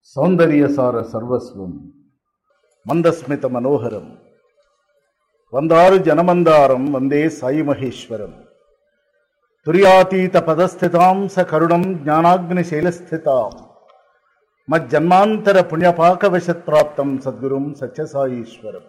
సౌందర్యసార సర్వస్వం మందస్మిత మనోహరం వందారు జనమందారం వందే సాయి మహేశ్వరం తుర్యాతీత పదస్థితాం స కరుణం జ్ఞానాగ్నిశైలస్థితాం మజ్జన్మాంతర పుణ్యపాకవశత్ప్రాప్తం సద్గురుం సత్యసాయీశ్వరం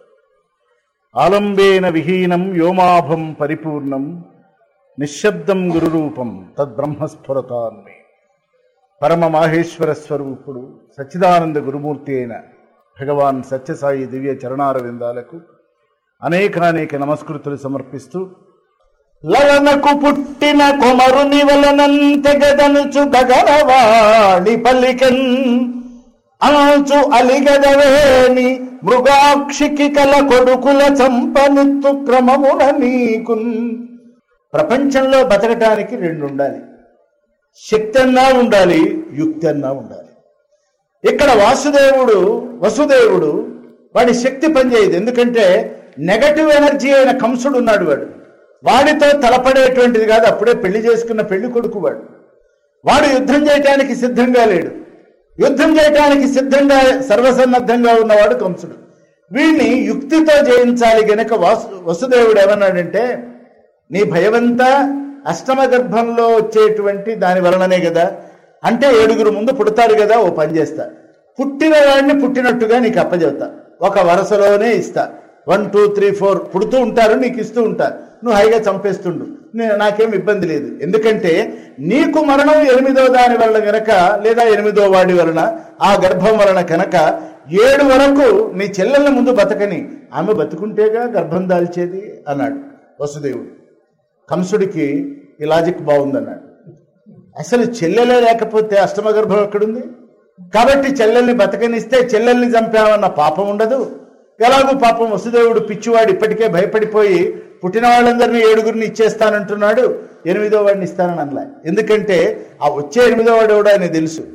ఆలంబేన విహీనం వ్యోమాభం పరిపూర్ణం నిశ్శబ్దం గురురూపం తద్బ్రహ్మస్ఫురతాన్మే పరమ మాహేశ్వర స్వరూపుడు సచ్చిదానంద గురుమూర్తి అయిన భగవాన్ సత్యసాయి దివ్య చరణారవిందాలకు అనేకానేక నమస్కృతులు సమర్పిస్తూ లలనకు పుట్టిన కొమరుని వలనంతెగదనుచు గగనవాణి పల్లికన్ అనంచు అలిగదవేని మృగాక్షికి కల కొడుకుల చంపనిత్తు క్రమమున నీకున్ ప్రపంచంలో బతకటానికి రెండు ఉండాలి శక్తి అన్నా ఉండాలి యుక్తి అన్నా ఉండాలి ఇక్కడ వాసుదేవుడు వసుదేవుడు వాడి శక్తి పనిచేయదు ఎందుకంటే నెగటివ్ ఎనర్జీ అయిన కంసుడు ఉన్నాడు వాడు వాడితో తలపడేటువంటిది కాదు అప్పుడే పెళ్లి చేసుకున్న పెళ్లి కొడుకు వాడు వాడు యుద్ధం చేయటానికి సిద్ధంగా లేడు యుద్ధం చేయటానికి సిద్ధంగా సర్వసన్నద్ధంగా ఉన్నవాడు కంసుడు వీడిని యుక్తితో జయించాలి గనక వాసు వసుదేవుడు ఏమన్నాడంటే నీ భయమంతా అష్టమ గర్భంలో వచ్చేటువంటి దాని వలననే కదా అంటే ఏడుగురు ముందు పుడతారు కదా ఓ పని చేస్తా పుట్టిన వాడిని పుట్టినట్టుగా నీకు అప్పచెబుతా ఒక వరుసలోనే ఇస్తా వన్ టూ త్రీ ఫోర్ పుడుతూ ఉంటారు నీకు ఇస్తూ ఉంటా నువ్వు హైగా చంపేస్తుండు నేను నాకేం ఇబ్బంది లేదు ఎందుకంటే నీకు మరణం ఎనిమిదో దాని వలన గనక లేదా ఎనిమిదో వాడి వలన ఆ గర్భం వలన కనుక ఏడు వరకు నీ చెల్లెళ్ళ ముందు బతకని ఆమె బతుకుంటేగా గర్భం దాల్చేది అన్నాడు వసుదేవుడు కంసుడికి ఈ లాజిక్ బాగుందన్నాడు అసలు చెల్లెలే లేకపోతే అష్టమ గర్భం ఎక్కడుంది కాబట్టి చెల్లెల్ని బతకనిస్తే చెల్లెల్ని చంపామన్న పాపం ఉండదు ఎలాగూ పాపం వసుదేవుడు పిచ్చివాడు ఇప్పటికే భయపడిపోయి పుట్టిన వాళ్ళందరినీ ఏడుగురిని ఇచ్చేస్తానంటున్నాడు ఎనిమిదో వాడిని ఇస్తానని అనలే ఎందుకంటే ఆ వచ్చే ఎనిమిదో వాడు కూడా ఆయన తెలుసు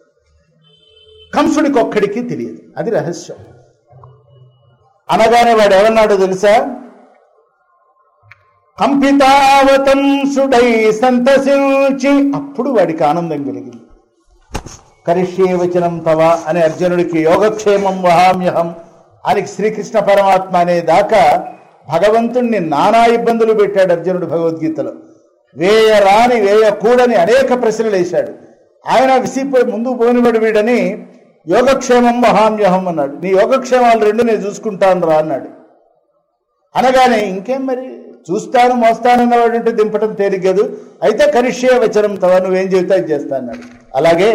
కంసుడికి ఒక్కడికి తెలియదు అది రహస్యం అనగానే వాడు ఏమన్నాడో తెలుసా కంపితావతంసుడై సంతసించి అప్పుడు వాడికి ఆనందం కలిగింది కరిష్యే వచనం తవ అనే అర్జునుడికి యోగక్షేమం వహామ్యహం అని శ్రీకృష్ణ పరమాత్మ అనే దాకా భగవంతుణ్ణి నానా ఇబ్బందులు పెట్టాడు అర్జునుడు భగవద్గీతలో వేయరాని వేయకూడని అనేక ప్రశ్నలు వేశాడు ఆయన విసిపోయి ముందు పోనివాడు వీడని యోగక్షేమం వహామ్యహం అన్నాడు నీ యోగక్షేమాలు రెండు నేను చూసుకుంటాను రా అన్నాడు అనగానే ఇంకేం మరి చూస్తాను మోస్తానన్నవాడు అంటే దింపటం తేలిగదు అయితే కరిష్యే వచనం తవ నువ్వేం చెబుతా ఇది చేస్తా అన్నాడు అలాగే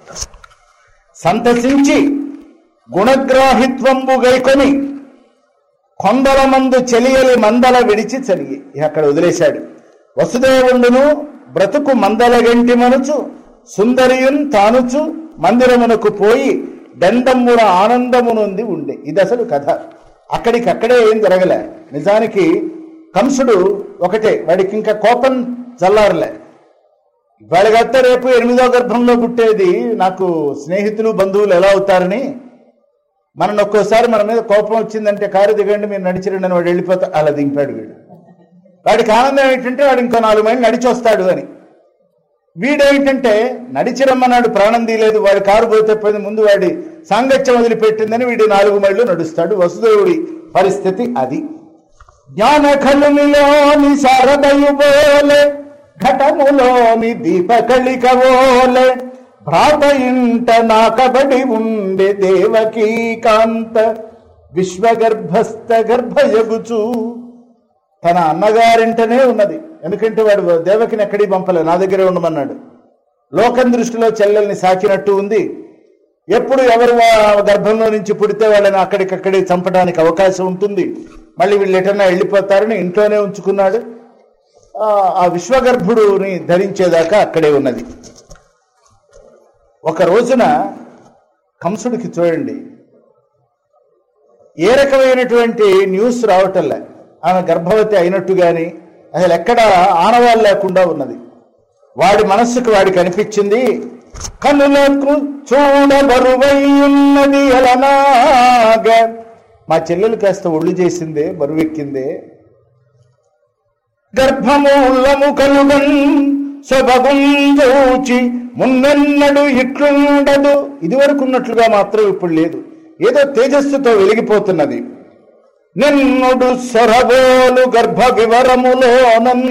సంతసించి గుణగ్రాహిత్వంబు గైకొని కొందల మందు చెలియలి మందల విడిచి చలిగి ఇక అక్కడ వదిలేశాడు వసుదేవుండును బ్రతుకు మందల గంటి మనుచు సుందరియున్ తానుచు మందిరమునకు పోయి దండమున ఆనందమునుంది ఉండే ఇది అసలు కథ అక్కడికక్కడే ఏం జరగలే నిజానికి కంసుడు ఒకటే వాడికి ఇంకా కోపం చల్లారలే వాడిగత్త రేపు ఎనిమిదో గర్భంలో పుట్టేది నాకు స్నేహితులు బంధువులు ఎలా అవుతారని మనం ఒక్కోసారి మన మీద కోపం వచ్చిందంటే కారు దిగండి మీరు నడిచిరండి అని వాడు వెళ్ళిపోతా అలా దింపాడు వీడు వాడికి ఆనందం ఏంటంటే వాడు ఇంకో నాలుగు మైళ్ళు నడిచి వస్తాడు అని వీడేమిటంటే నడిచి రమ్మన్నాడు ప్రాణం తీయలేదు వాడి కారు పోతే పోయింది ముందు వాడి సాంగత్యం వదిలిపెట్టిందని వీడు నాలుగు మైళ్ళు నడుస్తాడు వసుదేవుడి పరిస్థితి అది జ్ఞాన కలునిలోని శారదయు బోలే ఘటములోని దీపకళిక ఓలే భ్రాత ఇంట నాకబడి ఉండే దేవకీ కాంత విశ్వగర్భస్థ గర్భయగుచు తన అన్నగారింటనే ఉన్నది ఎందుకంటే వాడు దేవకిని ఎక్కడికి పంపలే నా దగ్గరే ఉండమన్నాడు లోకం దృష్టిలో చెల్లెల్ని సాకినట్టు ఉంది ఎప్పుడు ఎవరు వా- గర్భంలో నుంచి పుడితే వాళ్ళని అక్కడికక్కడే చంపడానికి అవకాశం ఉంటుంది మళ్ళీ వీళ్ళు ఎటన్నా వెళ్ళిపోతారని ఇంట్లోనే ఉంచుకున్నాడు ఆ, ఆ విశ్వగర్భుడుని ధరించేదాకా అక్కడే ఉన్నది ఒక రోజున కంసుడికి చూడండి ఏ రకమైనటువంటి న్యూస్ రావటంలే ఆమె గర్భవతి అయినట్టు గాని అసలు ఎక్కడ ఆనవాళ్ళు లేకుండా ఉన్నది వాడి మనస్సుకు వాడికి అనిపించింది కనులకు చూడబరువై ఉన్నది ఎలనాగా మా చెల్లెలు కాస్త ఒళ్ళు చేసిందే బరువెక్కిందే గర్భమూలము కలుగన్ సొబగుంజూచి మున్నెన్నడు ఇట్లుండదు ఇదివరకు ఉన్నట్లుగా మాత్రం ఇప్పుడు లేదు ఏదో తేజస్సుతో వెలిగిపోతున్నది నిన్నుడు సొరగోలు గర్భ వివరములోనన్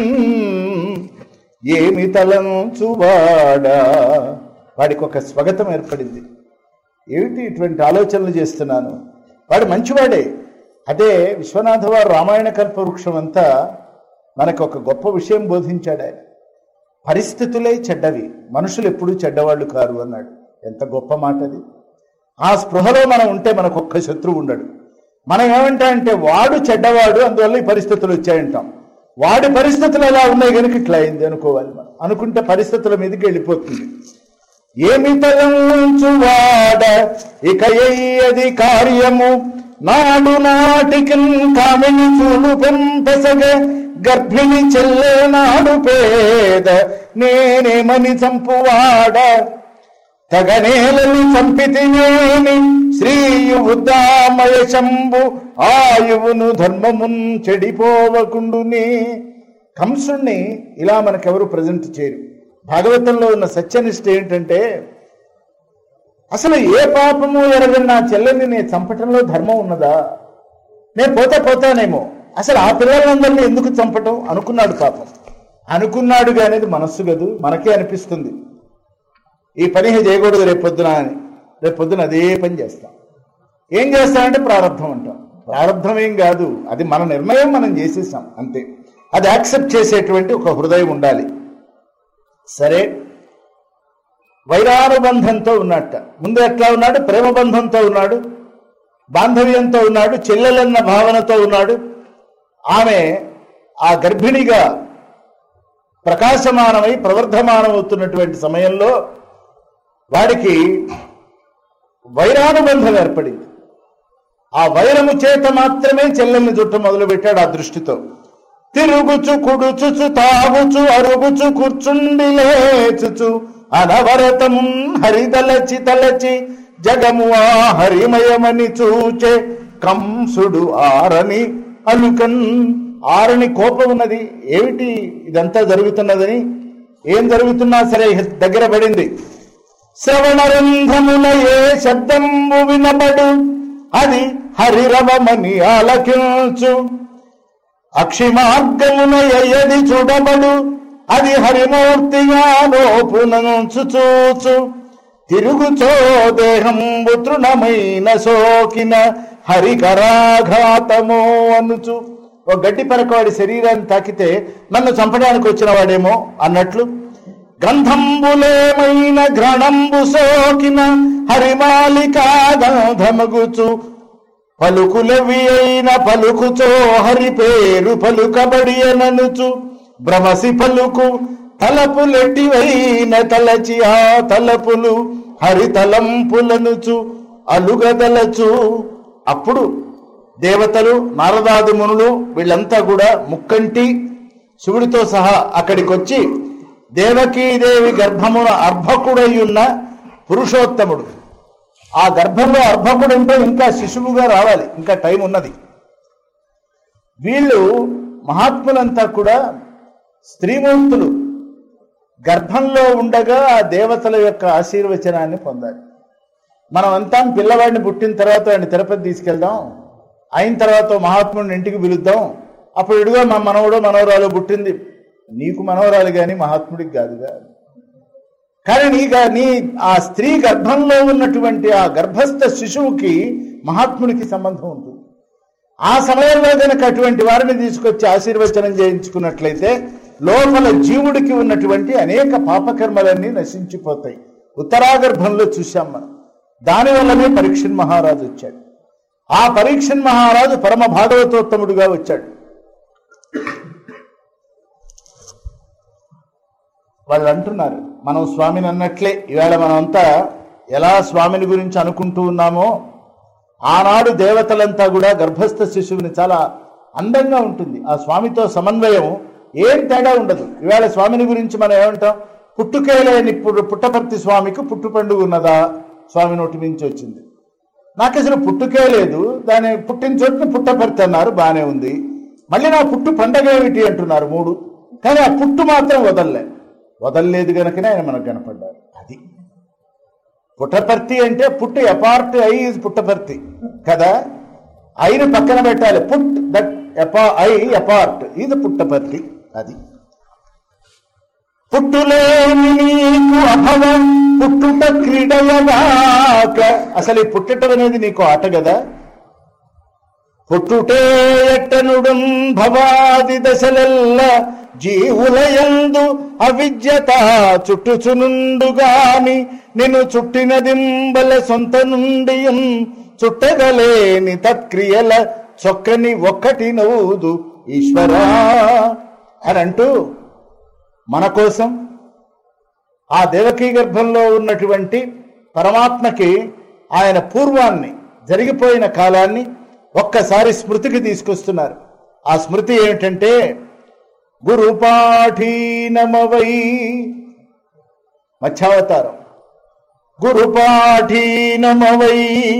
ఏమి తలంచువాడా వాడికి ఒక స్వాగతం ఏర్పడింది ఏమిటి ఇటువంటి ఆలోచనలు చేస్తున్నాను వాడు మంచివాడే అదే విశ్వనాథ వారు రామాయణ కల్పవృక్షం అంతా మనకు ఒక గొప్ప విషయం బోధించాడు ఆయన పరిస్థితులే చెడ్డవి మనుషులు ఎప్పుడూ చెడ్డవాళ్ళు కారు అన్నాడు ఎంత గొప్ప మాట అది ఆ స్పృహలో మనం ఉంటే మనకు ఒక్క శత్రువు ఉండడు మనం ఏమంటా అంటే వాడు చెడ్డవాడు అందువల్ల ఈ పరిస్థితులు వచ్చాయంటాం వాడి పరిస్థితులు ఎలా ఉన్నాయి కనుక ఇట్లా అయింది అనుకోవాలి మనం అనుకుంటే పరిస్థితుల మీదకి వెళ్ళిపోతుంది ఏమి తలంచువాడ ఇక ఎయ్యది కార్యము నాడు నాటికి కామిని చూలు పెంపసగ గర్భిణి చెల్లె నాడు పేద నేనేమని చంపువాడ తగనేలని చంపితినేని శ్రీయుద్ధామయ శంభు ఆయువును ధర్మమున్ చెడిపోవకుండుని కంసుణ్ణి ఇలా మనకెవరు ప్రజెంట్ చేయరు భాగవతంలో ఉన్న సత్యనిష్ట ఏంటంటే అసలు ఏ పాపము ఎరగని నా చెల్లెల్ని నేను చంపటంలో ధర్మం ఉన్నదా నేను పోతే పోతానేమో అసలు ఆ పిల్లలందరినీ ఎందుకు చంపటం అనుకున్నాడు పాపం అనుకున్నాడు అనేది మనస్సు గదు మనకే అనిపిస్తుంది ఈ పని చేయకూడదు రేపు పొద్దున అని రేపు పొద్దున అదే పని చేస్తాం ఏం చేస్తామంటే ప్రారంభం అంటాం ప్రారంభం ఏం కాదు అది మన నిర్ణయం మనం చేసేసాం అంతే అది యాక్సెప్ట్ చేసేటువంటి ఒక హృదయం ఉండాలి సరే వైరానుబంధంతో ఉన్నట్ట ముందు ఎట్లా ఉన్నాడు ప్రేమ బంధంతో ఉన్నాడు బాంధవ్యంతో ఉన్నాడు చెల్లెలన్న భావనతో ఉన్నాడు ఆమె ఆ గర్భిణిగా ప్రకాశమానమై ప్రవర్ధమానమవుతున్నటువంటి సమయంలో వాడికి వైరానుబంధం ఏర్పడింది ఆ వైరము చేత మాత్రమే చెల్లెల్ని చుట్ట మొదలు పెట్టాడు ఆ దృష్టితో తిరుగుచు కుడుచుచు తాగుచు అరుగుచు కూర్చుండి లేచుచు అనవరతమున్ హరిదలచి తలచి జగము ఆ హరిమయమని చూచే కంసుడు ఆరని అలుకన్ ఆరని కోపం ఉన్నది ఏమిటి ఇదంతా జరుగుతున్నదని ఏం జరుగుతున్నా సరే దగ్గర పడింది శ్రవణరంధ్రముల ఏ శబ్దంబు వినబడు అది హరిరవమని ఆలకించు అక్షిమార్గమున ఎయ్యది చూడబడు అది హరిమూర్తిగా లోపునంచు చూచు తిరుగుచో దేహంబు తృణమైన సోకిన హరికరాఘాతమో అనుచు ఒక గడ్డి పరకవాడి శరీరాన్ని తాకితే నన్ను చంపడానికి వచ్చిన వాడేమో అన్నట్లు గంధంబులేమైన ఘ్రణంబు సోకిన హరిమాలికా గంధమగుచు పలుకులవి అయిన పలుకుచో హరి పేరు పలుకబడి అననుచు భ్రమసి పలుకు తలపులెట్టివైన తలచి ఆ తలపులు హరి తలంపులనుచు అలుగదలచు అప్పుడు దేవతలు నారదాది మునులు వీళ్ళంతా కూడా ముక్కంటి శివుడితో సహా అక్కడికి వచ్చి దేవకీదేవి గర్భమున అర్భకుడై ఉన్న పురుషోత్తముడు ఆ గర్భంలో అర్భకుడు అంటే ఇంకా శిశువుగా రావాలి ఇంకా టైం ఉన్నది వీళ్ళు మహాత్ములంతా కూడా స్త్రీమూర్తులు గర్భంలో ఉండగా ఆ దేవతల యొక్క ఆశీర్వచనాన్ని పొందాలి మనం అంతా పిల్లవాడిని పుట్టిన తర్వాత వాడిని తిరుపతి తీసుకెళ్దాం అయిన తర్వాత మహాత్ముడిని ఇంటికి పిలుద్దాం అప్పుడు ఇడుగా మా మనవడు మనవరాలు పుట్టింది నీకు మనవరాలు కానీ మహాత్ముడికి కాదుగా కానీ నీ గా- నీ ఆ స్త్రీ గర్భంలో ఉన్నటువంటి ఆ గర్భస్థ శిశువుకి మహాత్ముడికి సంబంధం ఉంటుంది ఆ సమయంలో కనుక అటువంటి వారిని తీసుకొచ్చి ఆశీర్వచనం చేయించుకున్నట్లయితే లోపల జీవుడికి ఉన్నటువంటి అనేక పాపకర్మలన్నీ నశించిపోతాయి ఉత్తరాగర్భంలో చూశాం మనం దానివల్లనే పరీక్షన్ మహారాజు వచ్చాడు ఆ పరీక్షన్ మహారాజు పరమ భాగవతోత్తముడుగా వచ్చాడు వాళ్ళు అంటున్నారు మనం స్వామిని అన్నట్లే ఇవాళ మనమంతా ఎలా స్వామిని గురించి అనుకుంటూ ఉన్నామో ఆనాడు దేవతలంతా కూడా గర్భస్థ శిశువుని చాలా అందంగా ఉంటుంది ఆ స్వామితో సమన్వయం ఏం తేడా ఉండదు ఇవాళ స్వామిని గురించి మనం ఏమంటాం పుట్టుకే లేని పు- పుట్టపర్తి స్వామికి పుట్టు పండుగ ఉన్నదా స్వామి నోటి నుంచి వచ్చింది నాకు అసలు పుట్టుకే లేదు దాని పుట్టిన చోటుని పుట్టపర్తి అన్నారు బాగానే ఉంది మళ్ళీ నా పుట్టు పండగ ఏమిటి అంటున్నారు మూడు కానీ ఆ పుట్టు మాత్రం వదలలే వదలలేదు గనుకనే ఆయన మనకు కనపడ్డారు అది పుట్టపర్తి అంటే పుట్టి అపార్ట్ ఐ ఇస్ పుట్టపర్తి కదా ఐని పక్కన పెట్టాలి పుట్ దట్ ఎపా ఐ అపార్ట్ ఇది పుట్టపర్తి అది పుట్టులేని నీకు అభవ పుట్టుట క్రీడయగాక అసలు ఈ పుట్టటం అనేది నీకు ఆట కదా పుట్టుటే ఎట్టనుడు భవాది దశలెల్ల జీవులయందు అవిద్యత చుట్టుచునుండుగాని నిన్ను చుట్టినదింబల సొంత నుండి చుట్టగలేని తత్క్రియల చొక్కని ఒక్కటి నవ్వుదు ఈశ్వరా అని అంటూ మన కోసం ఆ దేవకీ గర్భంలో ఉన్నటువంటి పరమాత్మకి ఆయన పూర్వాన్ని జరిగిపోయిన కాలాన్ని ఒక్కసారి స్మృతికి తీసుకొస్తున్నారు ఆ స్మృతి ఏమిటంటే గురుపాఠీనమవై మత్స్యావతారం గురుపాఠీనమవై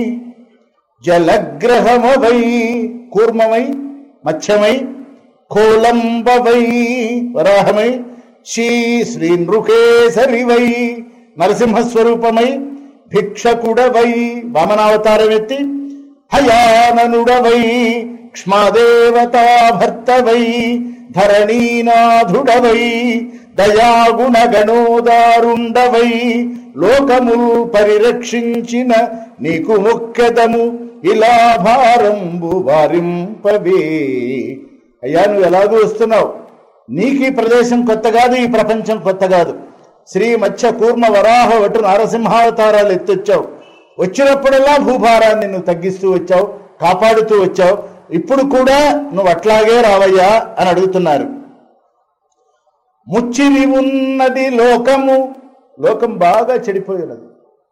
జలగ్రహమవై కూర్మమై మత్స్యమై కోలంబవై వరాహమై శ్రీ శ్రీ నృకేసరివై నరసింహస్వరూపమై భిక్షకుడవై వామనావతారం ఎత్తి హయాననుడవై క్ష్మాదేవతా భర్తవై ధరణీనాథుడవై దయాగుణ గణోదారుండవై లోకముల్ పరిరక్షించిన నీకు ముఖ్యతము ఇలా భారంబు వారింపవే అయ్యా నువ్వు ఎలాగూ వస్తున్నావు నీకు ఈ ప్రదేశం కొత్త కాదు ఈ ప్రపంచం కొత్త కాదు శ్రీ మత్స్య కూర్మ వరాహ వటు నరసింహావతారాలు ఎత్తొచ్చావు వచ్చినప్పుడల్లా భూభారాన్ని నువ్వు తగ్గిస్తూ వచ్చావు కాపాడుతూ వచ్చావు ఇప్పుడు కూడా నువ్వు అట్లాగే రావయ్యా అని అడుగుతున్నారు ముచ్చిరి ఉన్నది లోకము లోకం బాగా చెడిపోయినది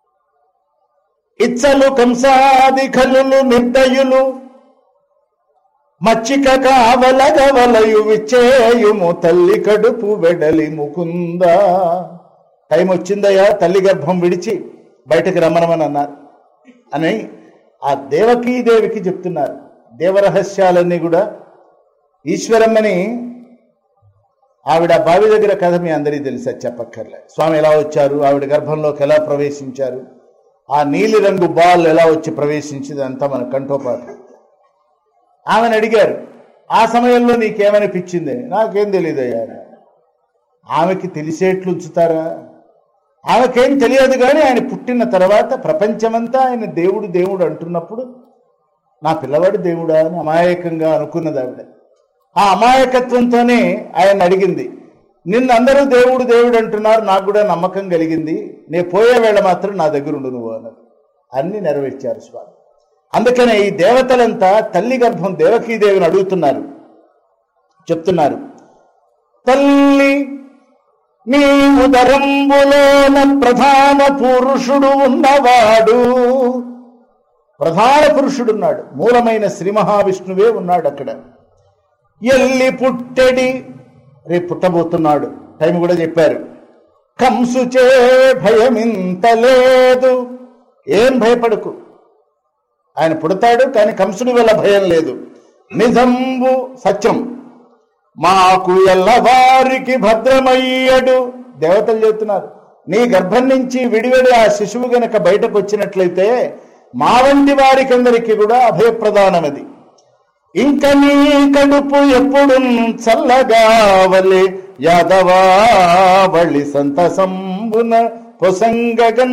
ఇచ్చలు కంసాది కలులు నిర్దయులు మచ్చిక కావలగవలయు విచ్చేయుము తల్లి కడుపు వెడలి ముకుంద టైం వచ్చిందయ్యా తల్లి గర్భం విడిచి బయటకు రమ్మనమని అన్నారు అని ఆ దేవకీ దేవికి చెప్తున్నారు దేవరహస్యాలన్నీ కూడా ఈశ్వరమ్మని ఆవిడ బావి దగ్గర కథ మీ అందరికీ తెలుసా చెప్పక్కర్లే స్వామి ఎలా వచ్చారు ఆవిడ గర్భంలోకి ఎలా ప్రవేశించారు ఆ నీలి రంగు బాల్ ఎలా వచ్చి ప్రవేశించింది అంతా మన కంఠోపాఠం ఆమెను అడిగారు ఆ సమయంలో నీకేమనిపించింది నాకేం తెలియదు అయ్యా ఆమెకి తెలిసేట్లు ఉంచుతారా ఆమెకేం తెలియదు కానీ ఆయన పుట్టిన తర్వాత ప్రపంచమంతా ఆయన దేవుడు దేవుడు అంటున్నప్పుడు నా పిల్లవాడు దేవుడా అని అమాయకంగా అనుకున్నది ఆవిడ ఆ అమాయకత్వంతోనే ఆయన అడిగింది నిన్ను అందరూ దేవుడు దేవుడు అంటున్నారు నాకు కూడా నమ్మకం కలిగింది నే పోయే వేళ మాత్రం నా దగ్గర ఉండు నువ్వు అన్నది అన్ని నెరవేర్చారు స్వామి అందుకనే ఈ దేవతలంతా తల్లి గర్భం దేవకీదేవిని అడుగుతున్నారు చెప్తున్నారు తల్లి నీ ఉదరంబులోన ప్రధాన పురుషుడు ఉన్నవాడు ప్రధాన పురుషుడున్నాడు మూలమైన శ్రీ మహావిష్ణువే ఉన్నాడు అక్కడ ఎల్లి పుట్టెడి రేపు పుట్టబోతున్నాడు టైం కూడా చెప్పారు కంసుచే భయమింత లేదు ఏం భయపడకు ఆయన పుడతాడు కానీ కంసుడి వల్ల భయం లేదు నిజంబు సత్యం మాకు ఎల్లవారికి భద్రమయ్యడు దేవతలు చెప్తున్నారు నీ గర్భం నుంచి విడివిడి ఆ శిశువు గనక బయటకు వచ్చినట్లయితే మా వంటి వారికందరికీ కూడా అభయప్రదానమది ఇంక నీ కడుపు ఎప్పుడు చల్లగా వలె యాదవావళి సంతసంబున పొసంగగన్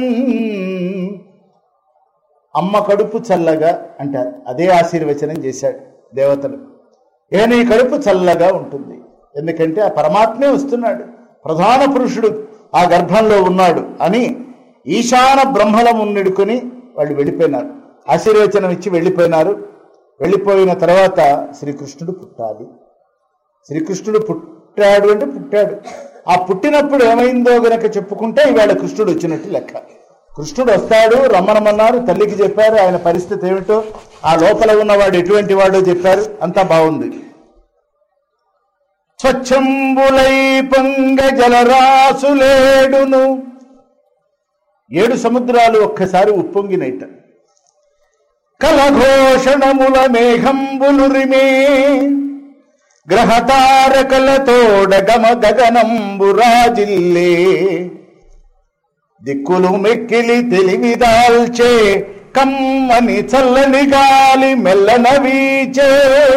అమ్మ కడుపు చల్లగా అంటారు అదే ఆశీర్వచనం చేశాడు దేవతలు ఏ నీ కడుపు చల్లగా ఉంటుంది ఎందుకంటే ఆ పరమాత్మే వస్తున్నాడు ప్రధాన పురుషుడు ఆ గర్భంలో ఉన్నాడు అని ఈశాన బ్రహ్మల మున్నిడుకొని వాళ్ళు వెళ్ళిపోయినారు ఆశీర్వచనం ఇచ్చి వెళ్ళిపోయినారు వెళ్ళిపోయిన తర్వాత శ్రీకృష్ణుడు పుట్టాలి శ్రీకృష్ణుడు పుట్టాడు అంటే పుట్టాడు ఆ పుట్టినప్పుడు ఏమైందో గనక చెప్పుకుంటే ఇవాళ కృష్ణుడు వచ్చినట్టు లెక్క కృష్ణుడు వస్తాడు రమ్మనమన్నారు తల్లికి చెప్పారు ఆయన పరిస్థితి ఏమిటో ఆ లోపల ఉన్నవాడు ఎటువంటి వాడో చెప్పారు అంతా బాగుంది స్వచ్ఛంబులై పంగ జలరాసులేడును ఏడు సముద్రాలు ఒక్కసారి ఉప్పొంగినైట కలఘోషణముల మేఘంబులు రిమే గ్రహతారకలతోడ గమ గగనంబు రాజిల్లే దిక్కులు మెక్కిలి తెలివిదాల్చే కమ్మని చల్లని గాలి మెల్లన వీచే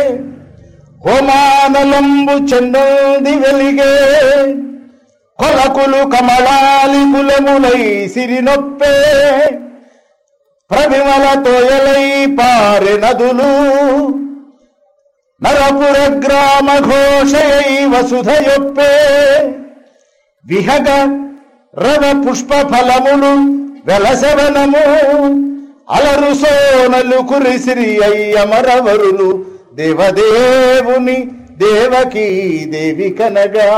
హోమానలంబు చెందోది వెలిగే కొలకులు కమలాలి కులములై సిరినొప్పే ప్రవిమల తోయలై పారె నదులు నరపుర గ్రామ ఘోషయై వసుధయొప్పే విహగ రవ పుష్ప ఫలములు వెలసవనము అలరు సోనలు కురిసిరి అయ్యమరవరులు దేవదేవుని దేవకీ దేవి కనగా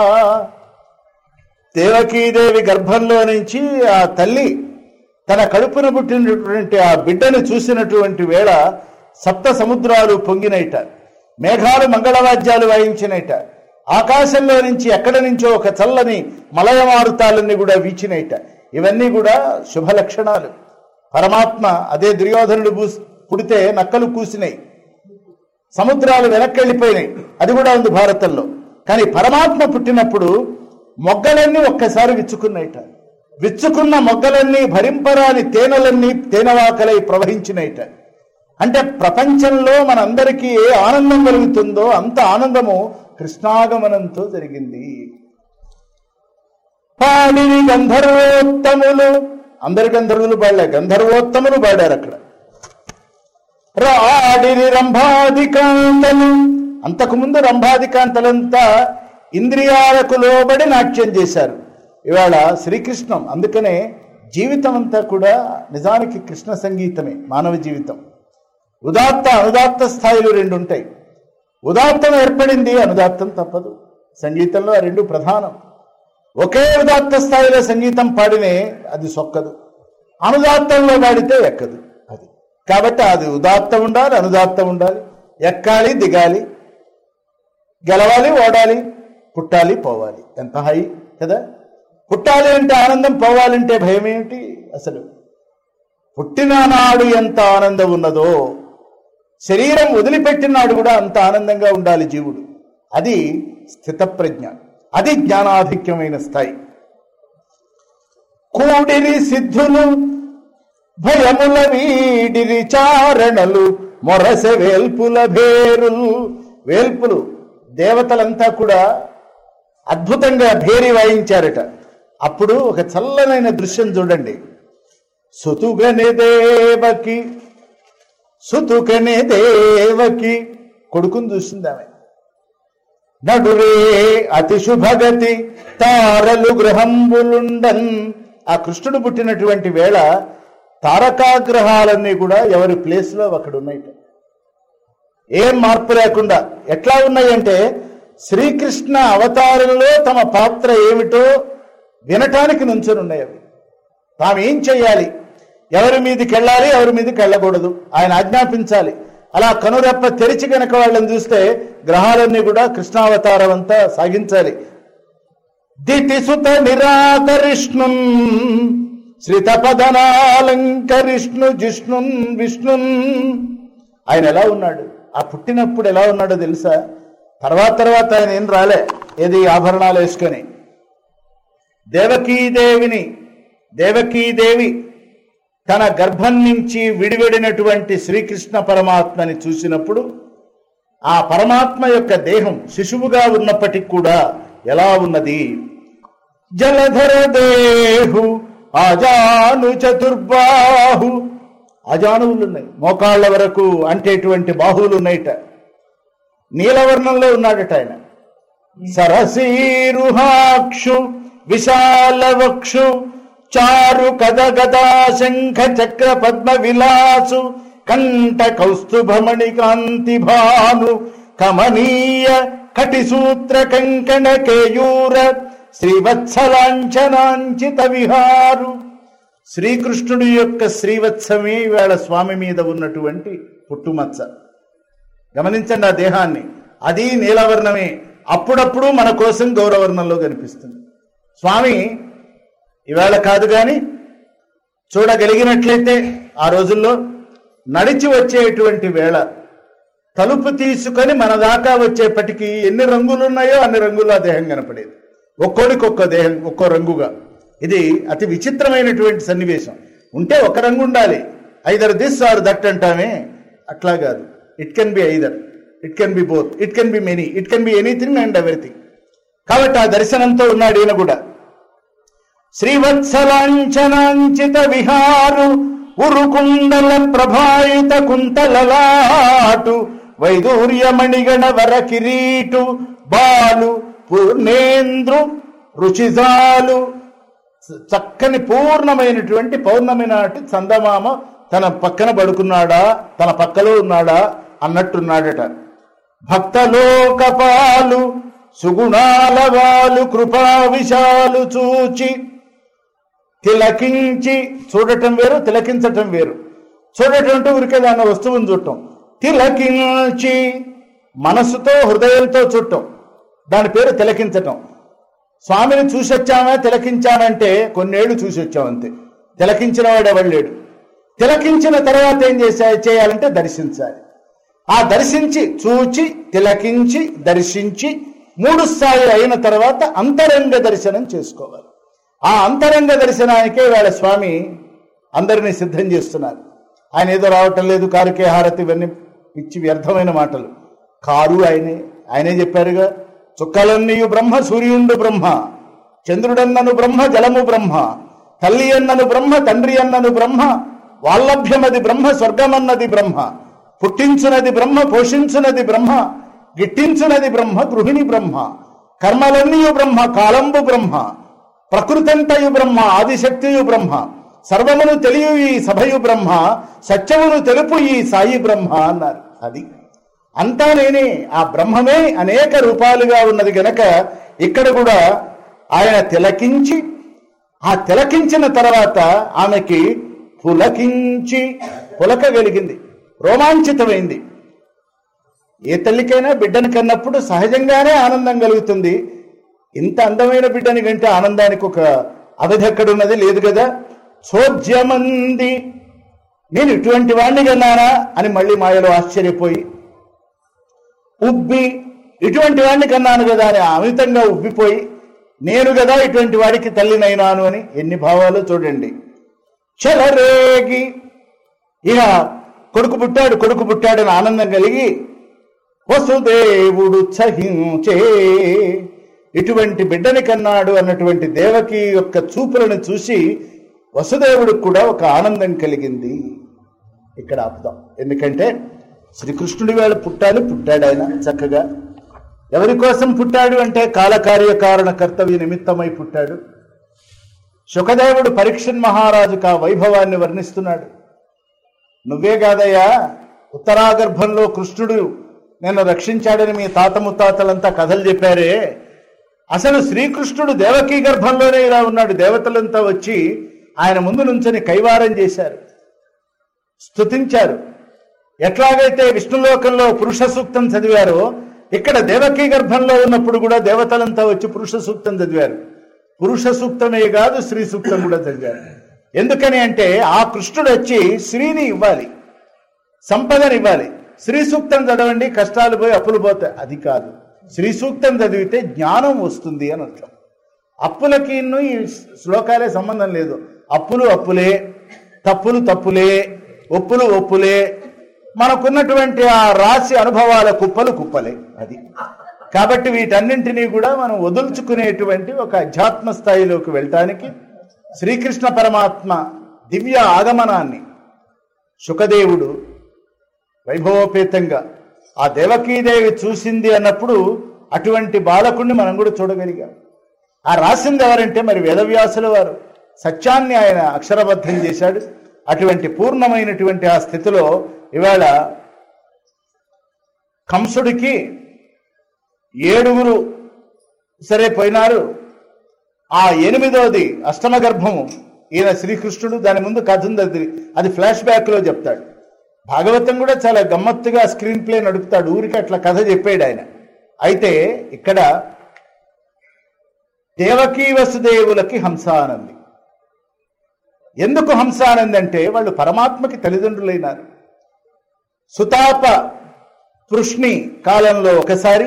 దేవకీదేవి గర్భంలో నుంచి ఆ తల్లి తన కడుపున పుట్టినటువంటి ఆ బిడ్డను చూసినటువంటి వేళ సప్త సముద్రాలు పొంగినైట మేఘాలు మంగళవాద్యాలు వాయించినైట ఆకాశంలో నుంచి ఎక్కడి నుంచో ఒక చల్లని మలయమారుతాలన్నీ కూడా వీచినైట ఇవన్నీ కూడా శుభ లక్షణాలు పరమాత్మ అదే దుర్యోధనుడు పూస్ పుడితే నక్కలు కూసినాయి సముద్రాలు వెనక్కి వెళ్ళిపోయినాయి అది కూడా ఉంది భారతంలో కానీ పరమాత్మ పుట్టినప్పుడు మొగ్గలన్నీ ఒక్కసారి విచ్చుకున్నైట విచ్చుకున్న మొగ్గలన్నీ భరింపరాని తేనెలన్నీ తేనెవాకలై ప్రవహించినైట అంటే ప్రపంచంలో మనందరికీ ఏ ఆనందం కలుగుతుందో అంత ఆనందము కృష్ణాగమనంతో జరిగింది పాడిని గంధర్వోత్తములు అందరి గంధర్వులు పాడలే గంధర్వోత్తములు పాడారు అక్కడ రాడిని రంభాధికాంతలు అంతకుముందు రంభాధికాంతలంతా ఇంద్రియాలకు లోబడి నాట్యం చేశారు ఇవాళ శ్రీకృష్ణం అందుకనే జీవితం అంతా కూడా నిజానికి కృష్ణ సంగీతమే మానవ జీవితం ఉదాత్త అనుదాత్త స్థాయిలు రెండు ఉంటాయి ఉదాత్తం ఏర్పడింది అనుదాత్తం తప్పదు సంగీతంలో ఆ రెండు ప్రధానం ఒకే ఉదాత్త స్థాయిలో సంగీతం పాడినే అది సొక్కదు అనుదాత్తంలో పాడితే ఎక్కదు అది కాబట్టి అది ఉదాత్తం ఉండాలి అనుదాత్తం ఉండాలి ఎక్కాలి దిగాలి గెలవాలి ఓడాలి పుట్టాలి పోవాలి ఎంత హై కదా పుట్టాలి అంటే ఆనందం పోవాలంటే భయం ఏమిటి అసలు పుట్టిన నాడు ఎంత ఆనందం ఉన్నదో శరీరం వదిలిపెట్టినాడు కూడా అంత ఆనందంగా ఉండాలి జీవుడు అది స్థితప్రజ్ఞ అది జ్ఞానాధిక్యమైన స్థాయి కూడిరి సిద్ధులు భయముల వీడిరి చారణలు మొరస వేల్పుల భేరులు వేల్పులు దేవతలంతా కూడా అద్భుతంగా భేరి వాయించారట అప్పుడు ఒక చల్లనైన దృశ్యం చూడండి సుతుగని దేవకి సుతుకనే దేవకి కొడుకుని చూసింది ఆమె నడురే అతి శుభగతి తారలు గృహంబులుండన్ ఆ కృష్ణుడు పుట్టినటువంటి వేళ తారకాగ్రహాలన్నీ కూడా ఎవరి ప్లేస్లో అక్కడ ఉన్నాయి ఏం మార్పు లేకుండా ఎట్లా ఉన్నాయంటే శ్రీకృష్ణ అవతారంలో తమ పాత్ర ఏమిటో వినటానికి నుంచొని ఉన్నాయి అవి తాము ఏం చెయ్యాలి ఎవరి మీదకి వెళ్ళాలి ఎవరి మీదకి వెళ్ళకూడదు ఆయన ఆజ్ఞాపించాలి అలా కనురెప్ప తెరిచి కనుక వాళ్ళని చూస్తే గ్రహాలన్నీ కూడా కృష్ణావతారం అంతా సాగించాలి దితిసుత నిరాకరిష్ణున్ శ్రితపదనాలంకరిష్ణు జిష్ణున్ విష్ణున్ ఆయన ఎలా ఉన్నాడు ఆ పుట్టినప్పుడు ఎలా ఉన్నాడో తెలుసా తర్వాత తర్వాత ఆయన ఏం రాలే ఏది ఆభరణాలు వేసుకొని దేవకీదేవిని దేవకీదేవి తన గర్భం నుంచి విడివడినటువంటి శ్రీకృష్ణ పరమాత్మని చూసినప్పుడు ఆ పరమాత్మ యొక్క దేహం శిశువుగా ఉన్నప్పటికి కూడా ఎలా ఉన్నది జలధర దేహు అజాను చతుర్బాహు అజానువులు ఉన్నాయి మోకాళ్ళ వరకు అంటేటువంటి బాహువులు ఉన్నాయిట నీలవర్ణంలో ఉన్నాడట ఆయన సరసీరుహాక్షు విశాలవక్షు చారు కథ గదా శంఖ చక్ర పద్మ విలాసు కంఠ కౌస్తుభమణి కాంతి భాను కమనీయ కటిసూత్ర కంకణ కేయూర శ్రీవత్సలాంఛనాంచిత విహారు శ్రీకృష్ణుడి యొక్క శ్రీవత్సమే వేళ స్వామి మీద ఉన్నటువంటి పుట్టుమచ్చ గమనించండి ఆ దేహాన్ని అది నీలవర్ణమే అప్పుడప్పుడు మన కోసం గౌరవర్ణంలో కనిపిస్తుంది స్వామి ఇవాళ కాదు కానీ చూడగలిగినట్లయితే ఆ రోజుల్లో నడిచి వచ్చేటువంటి వేళ తలుపు తీసుకొని మన దాకా వచ్చేప్పటికి ఎన్ని రంగులు ఉన్నాయో అన్ని రంగుల్లో ఆ దేహం కనపడేది ఒక్కోడికి ఒక్కో దేహం ఒక్కో రంగుగా ఇది అతి విచిత్రమైనటువంటి సన్నివేశం ఉంటే ఒక రంగు ఉండాలి ఐదర్ దిస్ ఆర్ దట్ అంటామే అట్లా కాదు it can be either it can be both it can be many it can be anything and everything కాబట్టి ఆ దర్శనంతో ఉన్నాడు ఈయన కూడా శ్రీవత్సలాంఛనాంచిత విహారు ఉరుకుండల ప్రభాయిత కుంతలలాటు వైదూర్యమణిగణ వర కిరీటు బాలు పూర్ణేంద్రు రుచిజాలు చక్కని పూర్ణమైనటువంటి పౌర్ణమి నాటి చందమామ తన పక్కన పడుకున్నాడా తన పక్కలో ఉన్నాడా అన్నట్టున్నాడట భక్తలోకపాలు సుగుణాల వాలు కృపా విశాలు చూచి తిలకించి చూడటం వేరు తిలకించటం వేరు చూడటం అంటే ఊరికే దాని వస్తువుని చూడటం తిలకించి మనసుతో హృదయంతో చూడటం దాని పేరు తిలకించటం స్వామిని చూసొచ్చామా తిలకించామంటే కొన్నేళ్లు చూసి వచ్చాం అంతే తిలకించిన వాడు ఎవడు లేడు తిలకించిన తర్వాత ఏం చేసా చేయాలంటే దర్శించాలి ఆ దర్శించి చూచి తిలకించి దర్శించి మూడు స్థాయి అయిన తర్వాత అంతరంగ దర్శనం చేసుకోవాలి ఆ అంతరంగ దర్శనానికే వేళ స్వామి అందరినీ సిద్ధం చేస్తున్నారు ఆయన ఏదో రావటం లేదు కారుకే హారతి ఇవన్నీ పిచ్చి వ్యర్థమైన మాటలు కారు ఆయనే ఆయనే చెప్పారుగా చుక్కలన్నీయు బ్రహ్మ సూర్యుండు బ్రహ్మ చంద్రుడన్నను బ్రహ్మ జలము బ్రహ్మ తల్లి అన్నను బ్రహ్మ తండ్రి అన్నను బ్రహ్మ వాల్లభ్యమది బ్రహ్మ స్వర్గమన్నది బ్రహ్మ పుట్టించునది బ్రహ్మ పోషించునది బ్రహ్మ గిట్టించునది బ్రహ్మ గృహిణి బ్రహ్మ కర్మలన్నీయు బ్రహ్మ కాలంబు బ్రహ్మ ప్రకృతంతయు బ్రహ్మ ఆదిశక్తియు బ్రహ్మ సర్వమును తెలియు ఈ సభయు బ్రహ్మ సత్యమును తెలుపు ఈ సాయి బ్రహ్మ అన్నారు అది అంతా నేనే ఆ బ్రహ్మమే అనేక రూపాలుగా ఉన్నది గనక ఇక్కడ కూడా ఆయన తిలకించి ఆ తిలకించిన తర్వాత ఆమెకి పులకించి పులకగలిగింది రోమాంచితమైంది ఏ తల్లికైనా బిడ్డని కన్నప్పుడు సహజంగానే ఆనందం కలుగుతుంది ఇంత అందమైన బిడ్డని కంటే ఆనందానికి ఒక అవధి ఎక్కడున్నది లేదు కదా చోద్యమంది నేను ఇటువంటి వాణ్ణి కన్నానా అని మళ్ళీ మాయలో ఆశ్చర్యపోయి ఉబ్బి ఇటువంటి వాడిని కన్నాను కదా అని అమితంగా ఉబ్బిపోయి నేను కదా ఇటువంటి వాడికి తల్లినైనాను అని ఎన్ని భావాలు చూడండి చెలరేగి ఇక కొడుకు పుట్టాడు కొడుకు పుట్టాడని ఆనందం కలిగి వసుదేవుడు చహించే ఇటువంటి బిడ్డని కన్నాడు అన్నటువంటి దేవకి యొక్క చూపులను చూసి వసుదేవుడికి కూడా ఒక ఆనందం కలిగింది ఇక్కడ ఆపుదాం ఎందుకంటే శ్రీకృష్ణుడి వేళ పుట్టాలి పుట్టాడు ఆయన చక్కగా ఎవరి కోసం పుట్టాడు అంటే కాలకార్యకారణ కర్తవ్య నిమిత్తమై పుట్టాడు శుకదేవుడు పరీక్షన్ మహారాజుకు ఆ వైభవాన్ని వర్ణిస్తున్నాడు నువ్వే కాదయ్యా ఉత్తరాగర్భంలో కృష్ణుడు నేను రక్షించాడని మీ తాత ముత్తాతలంతా కథలు చెప్పారే అసలు శ్రీకృష్ణుడు దేవకీ గర్భంలోనే ఇలా ఉన్నాడు దేవతలంతా వచ్చి ఆయన ముందు నుంచొని కైవారం చేశారు స్తుతించారు ఎట్లాగైతే విష్ణులోకంలో పురుష సూక్తం చదివారో ఇక్కడ దేవకీ గర్భంలో ఉన్నప్పుడు కూడా దేవతలంతా వచ్చి పురుష సూక్తం చదివారు పురుష సూక్తమే కాదు స్త్రీ సూక్తం కూడా చదివారు ఎందుకని అంటే ఆ కృష్ణుడు వచ్చి స్త్రీని ఇవ్వాలి సంపదని ఇవ్వాలి శ్రీ సూక్తం చదవండి కష్టాలు పోయి అప్పులు పోతాయి అది కాదు శ్రీ సూక్తం చదివితే జ్ఞానం వస్తుంది అని అర్థం అప్పులకి ఈ శ్లోకాలే సంబంధం లేదు అప్పులు అప్పులే తప్పులు తప్పులే ఒప్పులు ఒప్పులే మనకున్నటువంటి ఆ రాశి అనుభవాల కుప్పలు కుప్పలే అది కాబట్టి వీటన్నింటినీ కూడా మనం వదుల్చుకునేటువంటి ఒక అధ్యాత్మ స్థాయిలోకి వెళ్ళటానికి శ్రీకృష్ణ పరమాత్మ దివ్య ఆగమనాన్ని శుకదేవుడు వైభవోపేతంగా ఆ దేవకీదేవి చూసింది అన్నప్పుడు అటువంటి బాలకుణ్ణి మనం కూడా చూడగలిగాం ఆ రాసింది ఎవరంటే మరి వేదవ్యాసుల వారు సత్యాన్ని ఆయన అక్షరబద్ధం చేశాడు అటువంటి పూర్ణమైనటువంటి ఆ స్థితిలో ఇవాళ కంసుడికి ఏడుగురు సరే పోయినారు ఆ ఎనిమిదోది అష్టమ గర్భము ఈయన శ్రీకృష్ణుడు దాని ముందు కథ ఉంది అది అది ఫ్లాష్ బ్యాక్ లో చెప్తాడు భాగవతం కూడా చాలా గమ్మత్తుగా స్క్రీన్ ప్లే నడుపుతాడు ఊరికి అట్లా కథ చెప్పాడు ఆయన అయితే ఇక్కడ దేవకీ వసుదేవులకి హంసానంది ఎందుకు హంసానంది అంటే వాళ్ళు పరమాత్మకి తల్లిదండ్రులైనారు సుతాప పృష్ణి కాలంలో ఒకసారి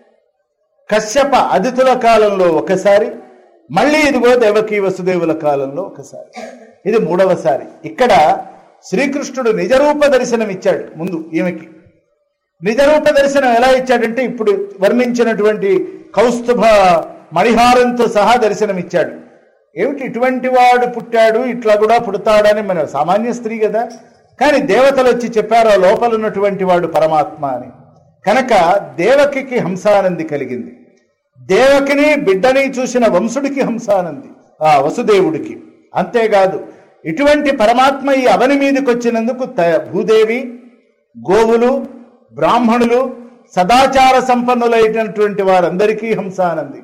కశ్యప అదితుల కాలంలో ఒకసారి మళ్ళీ ఇదిగో దేవకీ వసుదేవుల కాలంలో ఒకసారి ఇది మూడవసారి ఇక్కడ శ్రీకృష్ణుడు నిజరూప దర్శనం ఇచ్చాడు ముందు ఈమెకి నిజరూప దర్శనం ఎలా ఇచ్చాడంటే ఇప్పుడు వర్ణించినటువంటి కౌస్తుభ మణిహారంతో సహా దర్శనం ఇచ్చాడు ఏమిటి ఇటువంటి వాడు పుట్టాడు ఇట్లా కూడా పుడతాడని మన సామాన్య స్త్రీ కదా కానీ దేవతలు వచ్చి చెప్పారు ఆ లోపల ఉన్నటువంటి వాడు పరమాత్మ అని కనుక దేవకికి హంసానంది కలిగింది దేవకిని బిడ్డని చూసిన వంశుడికి హంసానంది ఆ వసుదేవుడికి అంతేకాదు ఇటువంటి పరమాత్మ ఈ అవని మీదకి వచ్చినందుకు త- భూదేవి గోవులు బ్రాహ్మణులు సదాచార సంపన్నులైనటువంటి వారందరికీ హంసానంది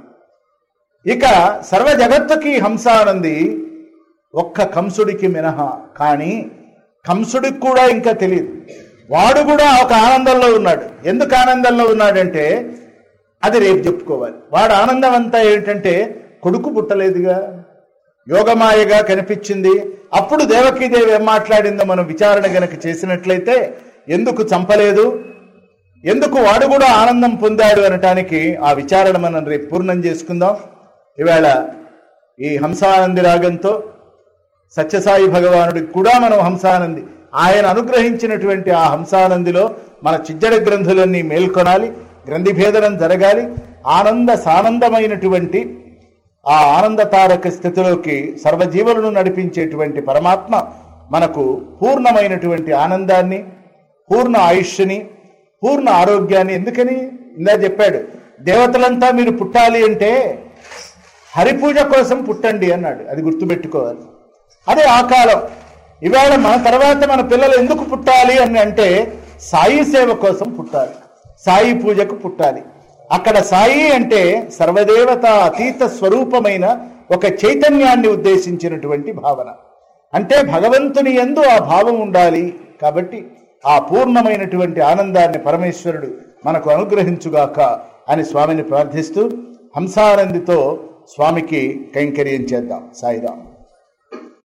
ఇక సర్వ జగత్తుకి హంసానంది ఒక్క కంసుడికి మినహా కానీ కంసుడికి కూడా ఇంకా తెలియదు వాడు కూడా ఒక ఆనందంలో ఉన్నాడు ఎందుకు ఆనందంలో ఉన్నాడంటే అది రేపు చెప్పుకోవాలి వాడు ఆనందం అంతా ఏంటంటే కొడుకు పుట్టలేదుగా యోగమాయగా కనిపించింది అప్పుడు దేవకీదేవి ఏం మాట్లాడిందో మనం విచారణ గనక చేసినట్లయితే ఎందుకు చంపలేదు ఎందుకు వాడు కూడా ఆనందం పొందాడు అనటానికి ఆ విచారణ మనం రేపు పూర్ణం చేసుకుందాం ఈవేళ ఈ హంసానంది రాగంతో సత్యసాయి భగవానుడికి కూడా మనం హంసానంది ఆయన అనుగ్రహించినటువంటి ఆ హంసానందిలో మన చిజ్జడ గ్రంథులన్నీ మేల్కొనాలి గ్రంథిభేదనం జరగాలి ఆనంద సానందమైనటువంటి ఆ ఆనంద తారక స్థితిలోకి సర్వజీవులను నడిపించేటువంటి పరమాత్మ మనకు పూర్ణమైనటువంటి ఆనందాన్ని పూర్ణ ఆయుష్ని పూర్ణ ఆరోగ్యాన్ని ఎందుకని ఇందా చెప్పాడు దేవతలంతా మీరు పుట్టాలి అంటే హరిపూజ కోసం పుట్టండి అన్నాడు అది గుర్తుపెట్టుకోవాలి అదే ఆ కాలం ఇవాళ మన తర్వాత మన పిల్లలు ఎందుకు పుట్టాలి అని అంటే సాయి సేవ కోసం పుట్టాలి సాయి పూజకు పుట్టాలి అక్కడ సాయి అంటే సర్వదేవత అతీత స్వరూపమైన ఒక చైతన్యాన్ని ఉద్దేశించినటువంటి భావన అంటే భగవంతుని ఎందు ఆ భావం ఉండాలి కాబట్టి ఆ పూర్ణమైనటువంటి ఆనందాన్ని పరమేశ్వరుడు మనకు అనుగ్రహించుగాక అని స్వామిని ప్రార్థిస్తూ హంసానందితో స్వామికి కైంకర్యం చేద్దాం సాయిరాం